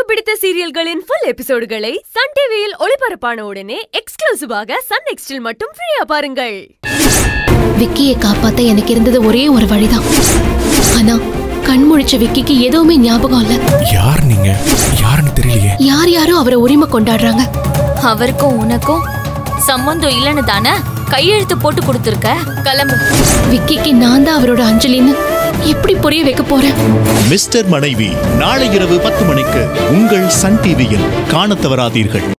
பிடித்த சீரியல்களின் full எபிசோடுகளை Sun டிவியில் ஒளிபரப்பான உடனே எக்ஸ்க்ளூசிவாக சன் நெக்ஸ்டில் மட்டும் ஃப்ரீயா பாருங்கள் விக்கியை காப்பாத்த எனக்கு இருந்தது ஒரே ஒரு வழிதான் ஆனா கண் முழிச்ச விக்கிக்கு எதுவுமே ஞாபகம் இல்ல யார் நீங்க யாருன்னு தெரியலையே யார் யாரும் அவரை உரிமை கொண்டாடுறாங்க அவருக்கும் உனக்கும் சம்பந்தம் இல்லைன்னு தானே கையெழுத்து போட்டு கொடுத்துருக்க கிளம்பு விக்கிக்கு நான் தான் அவரோட அஞ்சலின்னு எப்படி புரிய வைக்க போறேன் மிஸ்டர் மனைவி நாளை இரவு பத்து மணிக்கு உங்கள் சன் டிவியில் காணத் தவறாதீர்கள்